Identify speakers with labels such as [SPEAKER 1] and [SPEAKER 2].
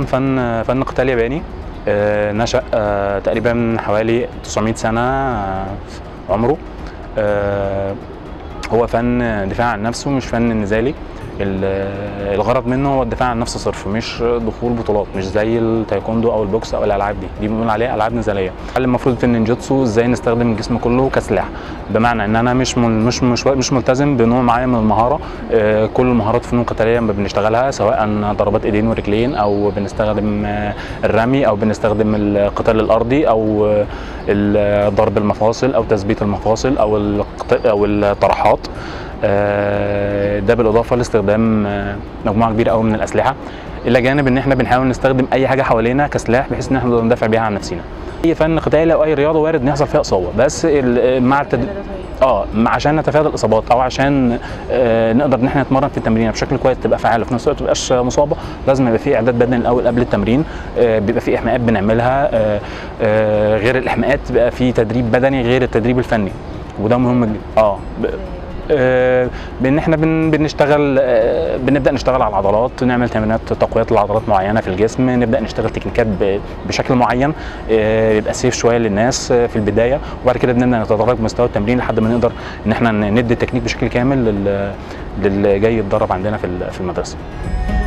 [SPEAKER 1] فن فن قتال ياباني آه، نشأ آه، تقريبا حوالي 900 سنة آه، عمره آه، هو فن دفاع عن نفسه مش فن نزالي ال- الغرض منه هو الدفاع عن النفس صرف مش دخول بطولات مش زي التايكوندو او البوكس او الالعاب دي دي بنقول عليها العاب نزاليه المفروض في النينجutsu ازاي نستخدم الجسم كله كسلاح بمعنى ان انا مش مل مش مش مش ملتزم بنوع معين من المهاره آه، كل المهارات فنون قتاليه ما بنشتغلها سواء ضربات ايدين ورجلين او بنستخدم آه، الرمي او بنستخدم القتال الارضي او آه، ال- ضرب المفاصل او تثبيت المفاصل او القت- او الطرحات آه، ده بالاضافه لاستخدام آه، مجموعه كبيره قوي من الاسلحه الى جانب ان احنا بنحاول نستخدم اي حاجه حوالينا كسلاح بحيث ان احنا نقدر ندافع بيها عن نفسنا اي فن قتالي او اي رياضه وارد ان يحصل فيها اصابه بس ال- مع التد... اه مع- عشان نتفادى الاصابات او عشان آه نقدر ان احنا نتمرن في التمرين بشكل كويس تبقى فعاله في نفس الوقت ما تبقاش مصابه لازم يبقى في اعداد بدني الاول قبل التمرين آه بيبقى في احماءات بنعملها آه آه غير الاحماءات بيبقى في تدريب بدني غير التدريب الفني وده مهم جدا اه ب- آه، بان احنا بن بنشتغل آه، بنبدا نشتغل على العضلات نعمل تمرينات تقويه لعضلات معينه في الجسم نبدا نشتغل تكنيكات ب- بشكل معين آه، يبقى سيف شويه للناس آه، في البدايه وبعد كده بنبدا نتدرج مستوى التمرين لحد ما نقدر ان احنا ندي التكنيك بشكل كامل لل- للي جاي يتدرب عندنا في ال- في المدرسه